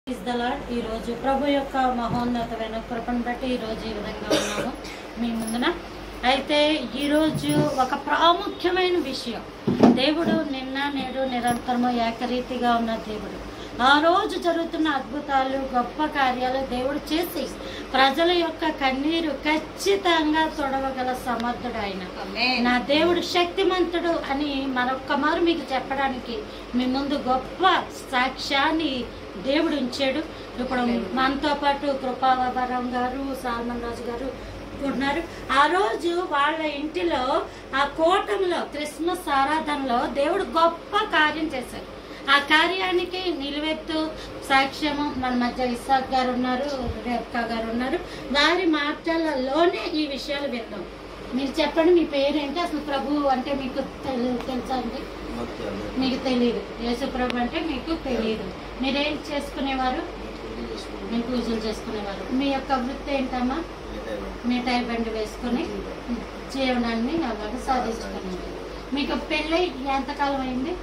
Praise the lord ఈరోజు ప్రభు యొక్క మహోన్నతమైన కృపను బట్టి ఈరోజు ఈ విధంగా ఉన్నాము మీ ముందున అయితే ఈరోజు ఒక ప్రాముఖ్యమైన విషయం దేవుడు నిన్న నేడు నిరంతరము ఏకరీతిగా ఉన్న దేవుడు ఆ రోజు జరుగుతున్న అద్భుతాలు గొప్ప కార్యాలు దేవుడు చేసి ప్రజల యొక్క కన్నీరు ఖచ్చితంగా తొడవగల సమర్థుడు ఆయన నా దేవుడు శక్తిమంతుడు అని మరొక్క మారు మీకు చెప్పడానికి మీ ముందు గొప్ప సాక్ష్యాన్ని దేవుడు ఉంచాడు ఇప్పుడు మనతో పాటు కృపావరం గారు సాల్మన్ రాజు గారు ఉన్నారు ఆ రోజు వాళ్ళ ఇంటిలో ఆ కూటమిలో క్రిస్మస్ ఆరాధనలో దేవుడు గొప్ప కార్యం చేశారు ఆ కార్యానికి నిలువెత్తు సాక్ష్యము మన మధ్య ఇస్సాక్ గారు ఉన్నారు రేఖా గారు ఉన్నారు వారి మాటలలోనే ఈ విషయాలు విందాం మీరు చెప్పండి మీ పేరేంటి అసలు ప్రభు అంటే మీకు తెలు- తెలుసా అండి మీకు తెలియదు యేసు ప్రభు అంటే మీకు తెలియదు మీరేం చేసుకునేవారు మీరు పూజలు చేసుకునేవారు మీ యొక్క వృత్తి ఏంటమ్మా మిఠాయి బండి వేసుకుని జీవనాన్ని అలాగే సాధించుకునేవారు మీకు పెళ్ళి ఎంతకాలం అయింది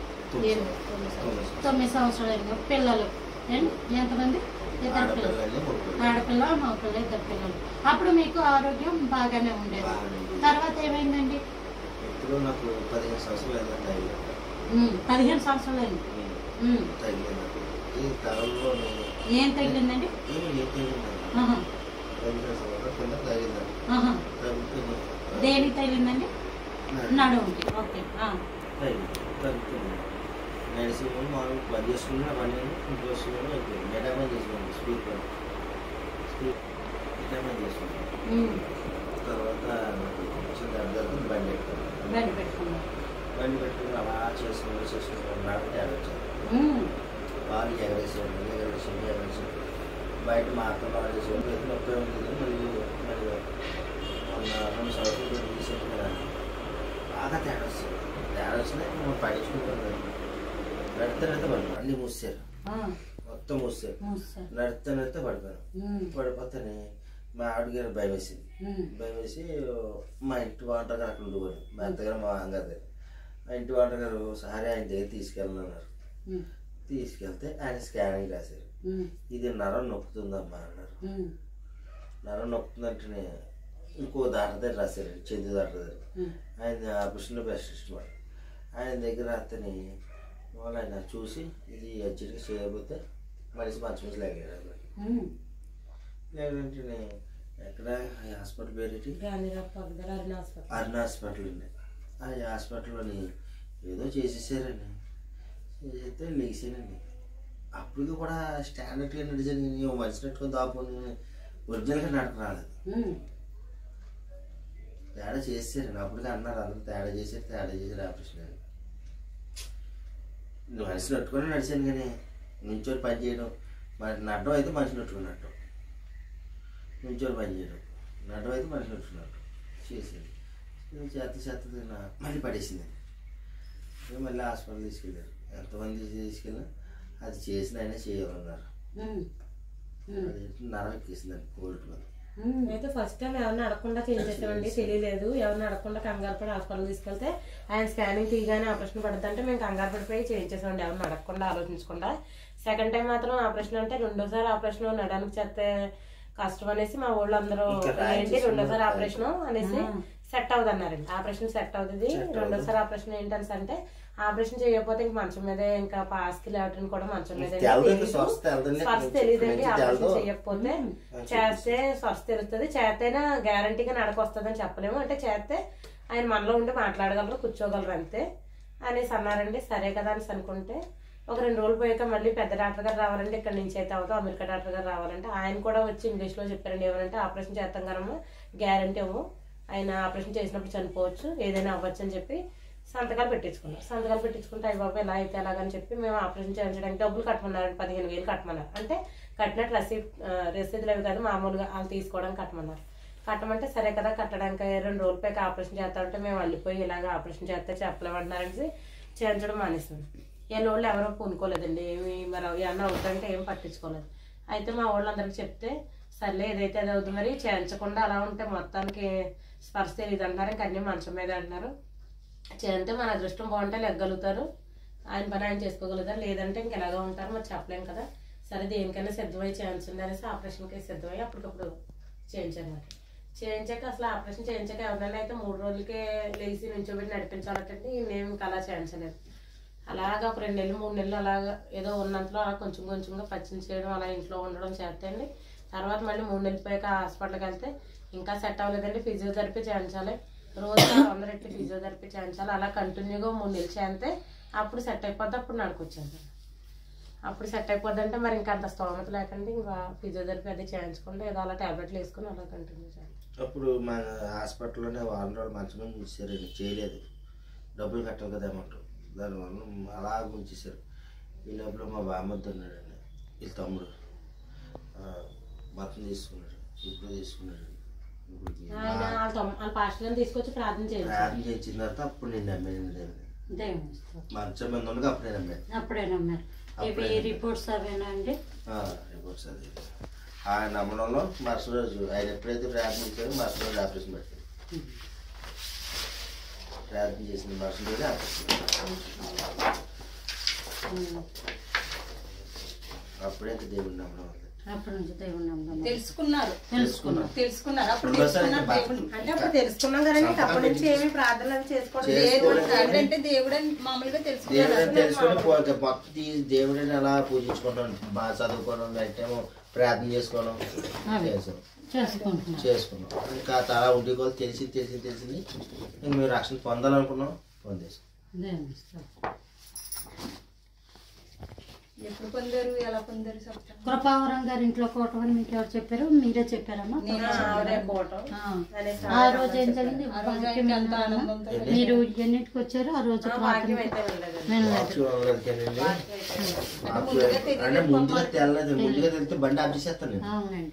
తొమ్మిది సంవత్సరాలు అయింది పిల్లలు ఏం- ఎంతమంది ఇద్దరు పిల్లలు ఆడపిల్ల మగపిల్ల ఇద్దరు పిల్లలు అప్పుడు మీకు ఆరోగ్యం బాగానే ఉండేది తర్వాత ఏమైందండి ఇప్పుడు నాకు పదిహేను సంవత్సరాలు అయిందండి అయ్యి. ఉమ్, పదిహేను సంవత్సరాలు అయింది ఉమ్, తగిలింది నాకు ఈ తరంలో నేను ఏం తగిలిందండి ఏమి ఏం తగిలిందండి ఆహా, పదిహేను సంవత్సరాల కింద తగిలిందండి ఆహా. తగ్గుతుంది దేనికి తగిలిందండి నడుముకి ఓకే ఆ, తగ్గింది తగ్గుతుంది నడిచి మామూలు బంద్ చేసుకున్నా పని ఇంట్లో వస్తున్నాను అయిపోయింది మెటామైన్ చేసుకున్నాను స్పీడ్ పని స్పీడ్ మెటామైన్ చేసుకున్నాను ఉమ్, తర్వాత నాకు కొంచెం దగ్గర బండి ఎక్కాను బండి పెట్టుకున్నాం బండి పెట్టుకుని అలా చేసుకుని చేసుకుని నాకు తేడా వచ్చింది ఉమ్, వాళ్ళు ఎగరేసాడు ఎగరేసాడు ఎగరేసాడు బయట మాత్రం బాగా చేసాడు ఎత్తు నొప్పి ఉంటుంది మళ్ళీ మళ్ళీ మొన్న రెండు సంవత్సరాలు తీసేట్టు కదా బాగా తేడా వస్తుంది తేడా వచ్చినా మనం పడించుకుంటాం నడితే నడితే పడి మళ్ళీ మూసారు ఆ, మొత్తం మూసారు మూసేశారు. నడితే నడితే పడిపోయాను ఉమ్, పడిపోతేనే మా ఆవిడగారు భయం వేసింది ఉమ్, భయం వేసి మా ఇంటి వాంటర్ గారు అక్కడ ఉండిపోయాడు మా అత్తగారు మా అంగారు దగ్గర మా ఇంటి వాంటర్ గారు సరే ఆయన దగ్గర తీసుకెళ్ళనన్నారు ఉమ్, తీసుకెళ్తే ఆయన స్కానింగ్ రాశారు ఉమ్, ఇది నరం నొప్పుతుందమ్మా అన్నారు ఉమ్, నరం నొప్పుతుందంటేనే ఇంకో డాక్టర్ దగ్గర రాశారు చందు డాక్టర్ దగ్గర ఉమ్, ఆయన ఆపరేషన్లో బెస్ట్ ఇష్టం ఆయన దగ్గర అతని వాళ్ళు ఆయన చూసి ఇది అర్జెంట్గా చేయకపోతే మనిషి మంచి మంచి లేగలేడు ఉమ్. లేదంటే ఎక్కడ ఆ హాస్పిటల్ పేరేంటి గాంధీరావు పక్క దగ్గర అరుణ హాస్పిటల్. అరుణ హాస్పిటల్ అండి ఆ హాస్పిటల్లోని ఏదో చేసేసారండి చేస్తే లేచానండి అప్పుడు కూడా స్టాండర్డ్గా నడిచాను నేను మనిషినట్టుగా దాపుని ఒరిజినల్గా నడక రాలేదు ఉమ్, తేడా చేసారండి అప్పటికే అన్నారు అందరూ తేడా చేశారు తేడా చేశారు ఆపరేషన్ అని నువ్వు మనిషి నట్టుకొని నడిచాను కానీ నుంచొని పని చేయడం మరి నడ్డం అయితే మనిషి నట్టుకున్నట్టు నుంచొని పని చేయడం నడ్డం అయితే మనిషి నట్టుకున్నట్టు చేసింది ఇది చేత చేత తిన్నా మళ్ళీ పడేసింది ఇక మళ్ళీ హాస్పిటల్ తీసుకెళ్ళారు ఎంతమంది తీసుకెళ్ళినా అది చేసిన అయినా చేయాలన్నారు ఉమ్, ఉమ్. అది నరం ఎక్కేసిందండి కోల్డ్ వల్ల ఉమ్, అయితే ఫస్ట్ టైం ఎవరిని అడగకుండా చేసేసామండి తెలియలేదు ఎవరిని అడగకుండా కంగారు పడి హాస్పిటల్ తీసుకెళ్తే ఆయన స్కానింగ్ తీయగానే ఆపరేషన్ పడుతుంటే మేము కంగారు పడిపోయి చేయించేసామండి ఎవరిని అడగకుండా ఆలోచించకుండా సెకండ్ టైం మాత్రం ఆపరేషన్ అంటే రెండోసారి ఆపరేషన్ నడడానికి చేస్తే కష్టం అనేసి మా ఊళ్ళో అందరూ ఇంకా రాయి ఏంటి చేసుకుని రెండోసారి ఆపరేషన్ అనేసి ఆ. సెట్ అవుతుంది అన్నారండి ఆపరేషన్ సెట్ అవుతుంది Set అవుతుంది. రెండోసారి ఆపరేషన్ ఏంటనేసి అంటే ఆపరేషన్ చేయకపోతే ఇంక మంచం మీదే ఇంకా పాస్కి లేవటం కూడా మంచం మీద తెలదు ఇంకా స్వస్థ తెలదండి. స్పర్శ తెలియదండి మంచి ఆపరేషన్ తెలదు. చేయకపోతే ఆ, చేస్తే స్పర్శ తెలుస్తుంది చేస్తేనే గ్యారంటీగా నడక వస్తుందని చెప్పలేము అంటే చేస్తే ఆయన మనలో ఉండి మాట్లాడగలరు కూర్చోగలరు అంతే అనేసి అన్నారండి సరే కదా అనేసి అనుకుంటే ఒక రెండు రోజులు పోయాక మళ్ళీ పెద్ద డాక్టర్ గారు రావాలంటే ఇక్కడ నుంచి అయితే అవుతాం అమెరికా డాక్టర్ గారు రావాలంటే ఆయన కూడా వచ్చి ఇంగ్లీష్లో చెప్పారండి ఏమనంటే ఆపరేషన్ చేస్తాం కదమ్మా గ్యారంటీ ఇవ్వు ఆయన ఆపరేషన్ చేసినప్పుడు చనిపోవచ్చు ఏదైనా అవ్వచ్చు అని చెప్పి సంతకాలు పెట్టించుకున్నారు సంతకాలు పెట్టించుకుంటే అయ్యి బాబు ఎలా అయితే అలాగని చెప్పి మేము ఆపరేషన్ చేయించడానికి డబ్బులు కట్టమన్నారండి పదిహేను వేలు కట్టమన్నారు అంటే కట్టినట్టు రసీద్ ఆ, రసీదులు అవి కాదు మామూలుగా వాళ్ళు తీసుకోవడానికి కట్టమన్నారు కట్టమంటే సరే కదా కట్టడానికి రెండు రోజుల పైకి ఆపరేషన్ చేస్తామంటే మేము వెళ్ళిపోయి ఇలాగ ఆపరేషన్ చేస్తే చెప్పలేమంటున్నారనేసి చేయించడం మానేసాం ఏ వాళ్ళు ఎవరో పూనుకోలేదండి ఏమి మరి ఏమన్నా అవుతుందంటే ఏం పట్టించుకోలేదు అయితే మా వాళ్ళందరికీ చెప్తే సర్లే ఏదైతే అది అవుతుంది మరి చేయించకుండా అలా ఉంటే మొత్తానికి స్పర్శ తెలియదు అంటున్నారు ఇంకా అన్ని మంచం మీద అంటున్నారు చేయంటే మన అదృష్టం బాగుంటే లెగ్గలుగుతారు ఆయన పని ఆయన చేసుకోగలుగుతారు లేదంటే ఇంక ఎలాగో ఉంటారు మరి చెప్పలేం కదా సరే దేనికైనా సిద్ధమై చేయించండి అనేసి ఆపరేషన్కి సిద్ధమై అప్పటికప్పుడు చేయించాను మరి చేయించాక అసలు ఆపరేషన్ చేయించాక ఎవరినైనా అయితే మూడు రోజులకే లేచి నుంచోబెట్టి నడిపించాలంటే నేను ఇంకా అలా చేయించలేదు అలాగా ఒక రెండు నెలలు మూడు నెలలు అలాగా ఏదో ఉన్నంతలో అలా కొంచెం కొంచెంగా పచ్చిని చేయడం అలా ఇంట్లో ఉండడం చేస్తండి తర్వాత మళ్ళీ మూడు నెలలు పోయాక హాస్పిటల్కి వెళ్తే ఇంకా సెట్ అవ్వలేదండి ఫిజియోథెరపీ చేయించాలి రోజు వంద రెట్లు ఫిజియోథెరపీ చేయించాలి అలా కంటిన్యూగా మూడు నెలలు చేస్తే అప్పుడు సెట్ అయిపోద్ది అప్పుడు నడుకొచ్చాను అప్పుడు సెట్ అయిపోద్ది అంటే మరి ఇంకా అంత స్తోమత లేకండి ఇంకా ఫిజియోథెరపీ అది చేయించుకుంటే ఏదో అలా టాబ్లెట్లు వేసుకుని అలా కంటిన్యూ చేయాలి అప్పుడు మన హాస్పిటల్లోనే వారం రోజులు మంచి మంది ఉంచేసారండి చేయలేదు డబ్బులు కట్టాలి కదా అమౌంట్ దానివల్ల అలా ఉంచేసారు ఈ లోపల మా బామ్మద్దు ఉన్నాడండి వీళ్ళ తమ్ముడు ఆ, మొత్తం తీసుకున్నాడు ఇప్పుడు తీసుకున్నాడు ఇప్పుడు ఆయన వాళ్ళ తమ్ము- వాళ్ళ పాస్టర్ని తీసుకొచ్చి ప్రార్థన చేయాలి ప్రార్థన చేసిన తర్వాత అప్పుడు నేను నమ్మాను దేవుని దేవుని స్తోత్రం. మంచం మీద ఉండగా అప్పుడు నేను నమ్మాను అప్పుడే నమ్మారు ఇవి అప్పుడే. రిపోర్ట్స్ అవేనా అండి ఆ, రిపోర్ట్స్ అది ఆ నమ్మడంలో మరుసటి రోజు ఆయన ఎప్పుడైతే ప్రార్థన చేశారో మరుసటి రోజు ఆపరేషన్ పెట్టారు ప్రార్థన చేసిన మరుసటి రోజు ఆపరేషన్ ఉమ్. అప్పుడైతే దేవుని నమ్మడం ఉంది అప్పటి నుంచి దేవుని నమ్మడం తెలుసుకున్నారు తెలుసుకున్నాం తెలుసుకున్నారు అప్పుడు రెండోసారి తెలుసుకున్నారు అయితే దేవుడు అంటే అప్పుడు తెలుసుకున్నాం కదండి ఇంకా అప్పటి నుంచి ఏమి ప్రార్థనలు అవి చేసుకోవడం లేదు. చేసుకోలేదు. దేవుడు అంటే దేవుడు అని మామూలుగా తెలుసుకున్నారు దేవుడని తెలుసుకొని పోతే మొత్తం తీసి దేవుడిని అలా పూజించుకుంటాం బాగా చదువుకోవడం వెంటనే ప్రార్థన చేసుకోవడం అవి. చేసాం చేసుకుంటున్నాం చేసుకున్నాం ఇంకా తలా ఉండి కూడా తెలిసి తెలిసి తెలిసింది ఇంక మేము రక్షణ పొందాలనుకున్నాం పొందేసాం దేవుని స్తోత్రం. ఎప్పుడు పొందారు ఎలా పొందారు చెప్తాను కృపావరం గారి ఇంట్లో కోటమని మీకు ఎవరు చెప్పారు మీరే చెప్పారమ్మా నేను ఆవిడే పోవటం ఆ. అనేసి ఆ రోజు ఏం జరిగింది ఆ రోజు వాక్యం ఆయనకి ఎంత విన్నామా? ఆనందంతో మీరు ఎన్నింటికి వచ్చారు ఆ రోజు ఆ ప్రార్థన వాక్యం అయితే వెళ్ళలేదు వినలేదు వాక్యం అవ్వలేదుకేనండి. వాక్యం ముందుగా తెలియదు. అంటే ముందుగా తెల్లదు ముందుగా తెలిస్తే బండి ఆఫ్ చేసేస్తాను నేను అవునండి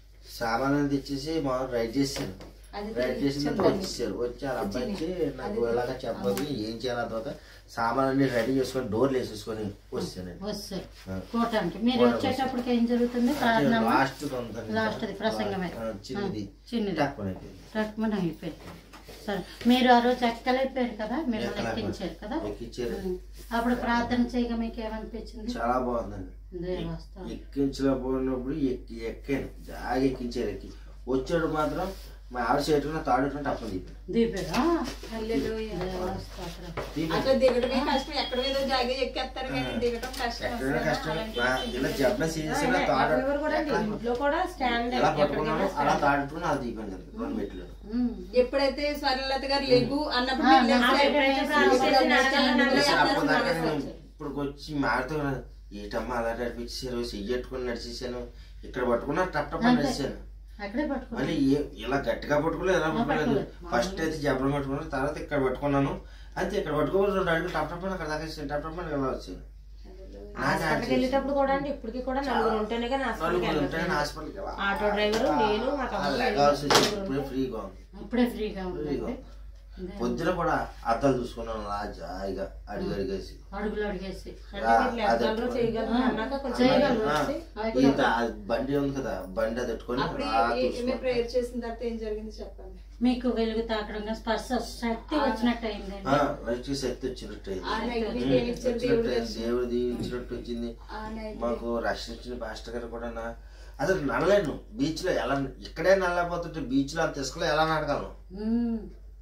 సామాన్ తెచ్చేసి మా రైడ్ చేసాను అది రైడ్ చేసిన తర్వాత వచ్చేసారు వచ్చి వాళ్ళ అబ్బాయి వచ్చి నాకు ఇలాగా చెప్పదు ఏం చేయాలి ఆ తర్వాత సామాన్ అన్ని రెడీ చేసుకొని డోర్లు వేసేసుకొని వచ్చానండి వస్తారు ఆ. కోటానికి మీరు వచ్చేటప్పటికి ఏం జరుగుతుంది ప్రార్థన లాస్ట్ లాస్ట్ అది ప్రసంగమే. చిన్నది చిన్నది. తక్కువ అయిపోయింది రకమని అయిపోయింది సరే మీరు ఆ రోజు ఎక్కలైపోయారు కదా మిమ్మల్ని ఎక్కలేకపోయాను. ఎక్కించారు కదా ఎక్కించారు ఉం. అప్పుడు ప్రార్థన చేయగా మీకు ఏమనిపించింది చాలా బాగుందండి దేవస్థానం ఎక్కించలేకపోయినప్పుడు ఎక్కి ఎక్కాను జాగా ఎక్కించారు ఎక్కి వచ్చాడు మాత్రం మా ఆవిడ చేతున్న తాడుకుంటే అప్పుడు దిపాను దీపేరా హల్లెలూయా. దేవస్థానం దీపాను అక్కడ దిగడమే కష్టం ఎక్కడ ఏదో జాగా ఎక్కేస్తారు కానీ దిగడం కష్టం ఎక్కడైనా కష్టం అలాంటి నా- ఇలా జబ్బ చేసిన తాడు ఎవరు కూడా అండి, ఇంట్లో కూడా స్టాండ్ ఎలా పట్టుకున్నాను అలా తాడుకుని అది దీపాను కదా రెండు మెట్లు ఉం. ఎప్పుడైతే స్వర్ణలత గారు లేకు అన్నప్పుడు ఆ, మీరు లేచారు. ఎప్పుడైతే ప్రార్థన చేసి నడచాలని చేసి అప్పుడు దాకా అన్నారు. నేను ఇప్పుడు వచ్చి మారుతూ ఏటమ్మా అలా నడిపించారు చెయ్యట్టుకుని నడిచేసాను ఇక్కడ పట్టుకున్నా టప్ టప్ అని నడిచాను అక్కడే పట్టుకున్నాను మళ్ళీ ఏ- ఇలా గట్టిగా పట్టుకోలేదు ఎలా పట్టుకోలేదు ఫస్ట్ అయితే జబ్బలు పట్టుకున్నాను తర్వాత ఇక్కడ పట్టుకున్నాను అయితే ఇక్కడ పట్టుకోవాలి రెండు అడుగులు టప్ టప్ అని అక్కడ దాకా వచ్చాను టప్ టప్ అని ఇలా వచ్చాను హాస్పిటల్కి వెళ్ళేటప్పుడు కూడా అండి ఇప్పటికి కూడా నలుగురు ఉంటేనే కానీ హాస్పిటల్కి నలుగురు వెళ్ళట్లేదు. ఉంటాయని హాస్పిటల్కి వెళ్ళాలి. ఆటో డ్రైవరు నేను మా తమ్ముడు లెగాల్సి వచ్చి ఇప్పుడే ఫ్రీగా ఉంది అప్పుడే ఫ్రీగా ఫ్రీగా ఉందండి ఉంది. పొద్దున కూడా అద్దాలు చూసుకున్నాను అలా జాయిగా అడిగి అడిగేసి అడుగులు అడిగేసి అంటే మీరు లెక్కలు చేయగలరు అన్నాక కొంచెం చేయగలరు. ఆ, వచ్చి ఈ త- ఆ బండి ఉంది కదా బండి అది పెట్టుకొని అప్పుడు అలా ఏ- ఏ- చూసుకున్నాను. మీరు ప్రేయర్ చేసిన తర్వాత ఏం జరిగింది చెప్పండి మీకు వెలుగు తాకడంగా స్పర్శ శక్తి వచ్చినట్టు అయిందండి ఆ, రైతు శక్తి వచ్చినట్టు అయింది. ఆ నైట్ మీకు ఉమ్, ఏమి ఇచ్చారు వచ్చినట్టు దేవుడు అయింది. దేవుడు దీవించినట్టు వచ్చింది ఆ నైట్ మాకు రక్షణ ఇచ్చిన పాస్టర్ గారు కూడా నా అసలు నడలేను బీచ్ లో ఎలా ఇక్కడే నడలేకపోతుంటే బీచ్ లో అంత ఇసుకలో ఎలా నడగలను ఉం.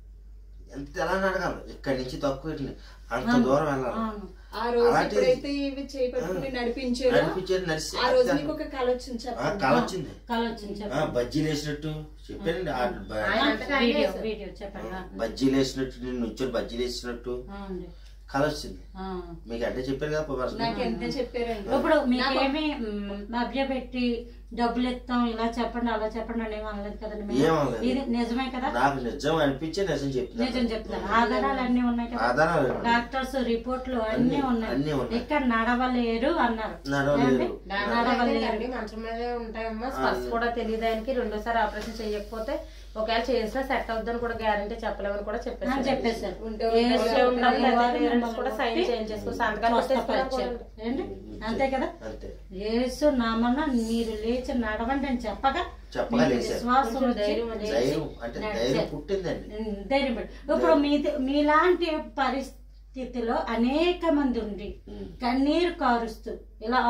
ఎంత ఎలా నడగలను ఇక్కడి నుంచి తక్కువ ఇట్లా అంత దూరం వెళ్ళాలి అవును ఆ రోజు అలాంటి- ఎప్పుడైతే ఇవి చేపట్టుకుని నడిపించారో నడిపించేది నడిచి ఆ రోజు మీకు ఒక కళ వచ్చింది ఆ, చెప్పండి కళ వచ్చింది కళ వచ్చింది ఆ, చెప్పండి బజ్జీలు వేసినట్టు చెప్పానండి ఆ బ- ఆయన అంతటా ఆయనే వీడియో వేశారు. వీడియో చెప్పండి ఆ. బజ్జీలు వేసినట్టు నేను నుంచొని బజ్జీలు వేసినట్టు అవునండి కళ వచ్చింది ఆ. మీకు అంటే చెప్పారు కదా పవర్స్ నాకు ఎంత చెప్పారండి ఇప్పుడు మీకేమి మభ్య పెట్టి డబ్బులు ఇస్తాం ఇలా చెప్పండి అలా చెప్పండి అని ఏం అనలేదు కదండి మీరు? ఏమనలేదు. ఇది నిజమే కదా నాకు నిజం అనిపించే నిజం చెప్తాను నిజం చెప్తాను ఆధారాలు అన్ని ఉన్నాయి కదా ఆధారాలు డాక్టర్స్ రిపోర్ట్లు అన్ని అన్ని ఉన్నాయి ఉన్నాయి. ఇక్కడ నడవలేరు అన్నారు నడవలేరు. ఏమండి? నడవలేరు అండి మంచం మీదే ఉంటాయమ్మా స్పర్శ కూడా తెలియదు ఆయనకి రెండోసారి ఆపరేషన్ చేయకపోతే ఒకవేళ చేసినా సెట్ అవుద్దని కూడా గ్యారంటీ చెప్పలేమని కూడా అని చెప్పేసి చెప్పేశారు ఉంటే ఏ ఉంటే విషయం ఉండాలి, ఉండాలి, లేదా వారు పేరెంట్స్ మిమ్మల్ని కూడా సైన్ బట్టి చేయించేసుకో, సంతకాలు పెట్టేసుకున్నా స్వస్థపరిచారు. కూడా ఏంటి అంతే కదా అంతే యేసు నామన్న మీరు లేచి నడవండి అని చెప్పగా చెప్పగా మీకు లేచారు. విశ్వాసం కొంచెం వచ్చి ధైర్యం వచ్చి ధైర్యం అంటే ధైర్యం నడిచారు. పుట్టిందండి ఉమ్, ధైర్యం పెట్టి ఇప్పుడు మీ మీలాంటి పరిస్థితిలో అనేక మంది ఉండి కన్నీరు కారుస్తూ ఇలా అప్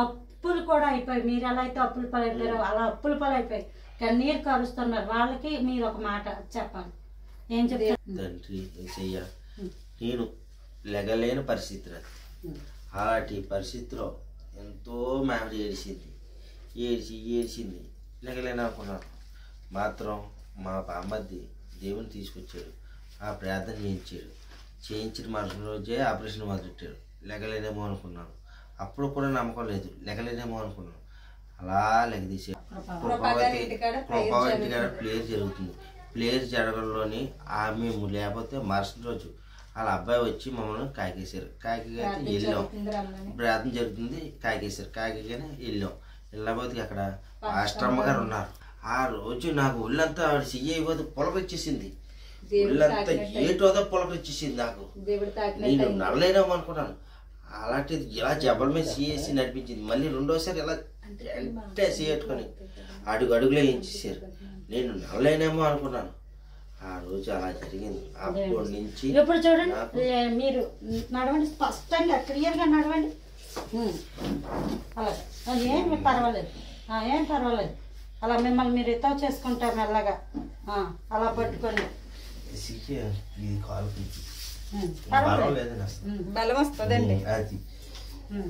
అప్పులు కూడా అయిపోయి మీరు ఎలా అయితే అప్పుల పాలు అయిపోయారో అలా అప్పుల పాలు అయిపోయి కన్నీరు కరుస్తున్నారు వాళ్ళకి మీరు ఒక మాట చెప్పండి ఏం చెప్తారు తండ్రి ఏసయ్య నేను లెగలేని పరిస్థితి అది అలాంటి పరిస్థితిలో ఎంతో మేమడి ఏడిచింది ఏడిచి ఏడిచింది లెగలేని అనుకున్నాను మాత్రం మా బామ్మద్ది దేవుని తీసుకొచ్చాడు ఆ ప్రార్థన చేయించాడు చేయించిన మరుసటి రోజే ఆపరేషన్ మొదలెట్టాడు లెగలేనేమో అనుకున్నాను అప్పుడు కూడా నమ్మకం లేదు లెగలేనేమో అనుకున్నాను అలా లెగదీసాడు కృపావతి కృపావతి గారి ప్లేయర్ జరుగుతుంది ప్లేయర్ జరగడంలోని ఆమె లేకపోతే మరుసటి రోజు వాళ్ళ అబ్బాయి వచ్చి మమ్మల్ని కాకేశారు కాకిగైతే వెళ్ళాం ప్రార్థన జరుగుతుంది కాకేశారు కాకిగానే వెళ్ళాం వెళ్ళబోతే అక్కడ ఆశ్రమ గారు ఉన్నారు ఆ రోజు నాకు ఒళ్ళంతా ఆవిడ చెయ్యి అయిపోతే పొలకొచ్చేసింది ఒళ్ళంతా ఏటోదో పొలకొచ్చేసింది నాకు దేవుడు నేను నడలేనాం అనుకున్నాను అలాంటిది ఇలా జబల మీద సీఏసి నడిపించింది మళ్ళీ రెండోసారి ఇలా అంటే సీఎట్టుకొని అడుగు అడుగులో వేయించేసారు నేను నడలేనేమో అనుకున్నాను ఆ రోజు అలా జరిగింది అప్పటి నుంచి ఇప్పుడు చూడండి ఏ, మీరు నడవండి స్పష్టంగా క్లియర్గా నడవండి ఉమ్. అలాగే అది ఏం పర్వాలేదు ఆ, ఏం పర్వాలేదు అలా మిమ్మల్ని మీరు ఇతవ చేసుకుంటారు మెల్లగా ఆ, అలా పట్టుకోండి సీకే ఇది కాలు పిచ్చి ఉమ్, పర్వాలేదు పర్వాలేదని అసలు ఉమ్, బలం వస్తుందండి అది ఉమ్.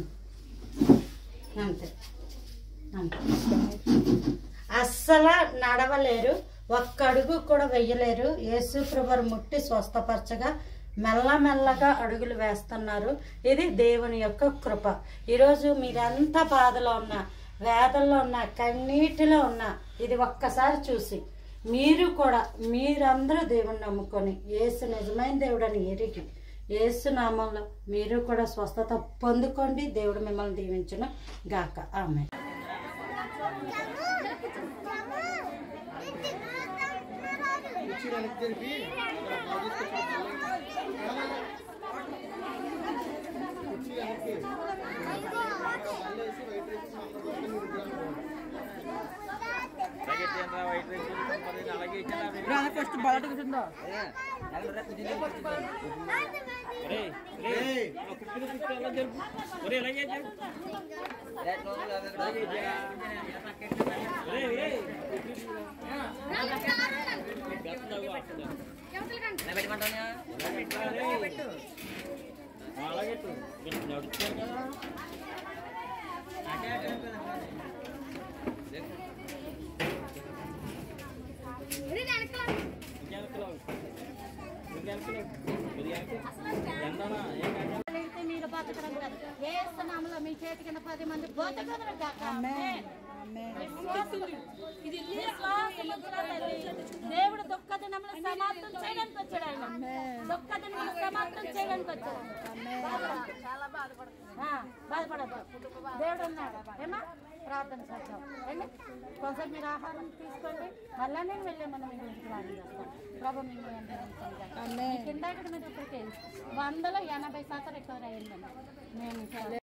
అంతే అంతే అస్సలు నడవలేరు ఒక్క అడుగు కూడా వెయ్యలేరు యేసు ప్రభువారు ముట్టి స్వస్థపరచగా మెల్లమెల్లగా అడుగులు వేస్తున్నారు ఇది దేవుని యొక్క కృప ఈరోజు మీరెంత బాధలో ఉన్నా వేదల్లో ఉన్నా కన్నీటిలో ఉన్నా ఇది ఒక్కసారి చూసి మీరు కూడా మీరందరూ దేవుని నమ్ముకొని యేసు నిజమైన దేవుడని ఎరిగి యేసు నామంలో మీరు కూడా స్వస్థత పొందుకోండి దేవుడు మిమ్మల్ని దీవించును గాక ఆమె అయితే మీరు బతకడం కాదు ఏసునామలో మీ చేతి కింద పది మంది బతకడం కాక విశ్వాసులు. ఇది విశ్వాసులు కూడా తల్లి. దేవుడు దుఃఖ దినములు సమాప్తం చేయడానికి వచ్చాడు ఆయన దుఃఖ దినములు సమాప్తం చేయడానికి వచ్చాడు బాధపడకు. చాలా బాధపడదు బాధపడదు దేవుడు ఉన్నాడు ఏమా ప్రార్థన చేద్దాం ఏంటి కొంచెం మీరు ఆహారం తీసుకోండి మళ్ళా నేను వెళ్ళే మనం మీ ఇంటికి వాడి చేస్తాం ప్రభు మేము ఎంత కింద మీరు ఇప్పటికే వందలో ఎనభై శాతం రికవర్ అయ్యిందండి మేము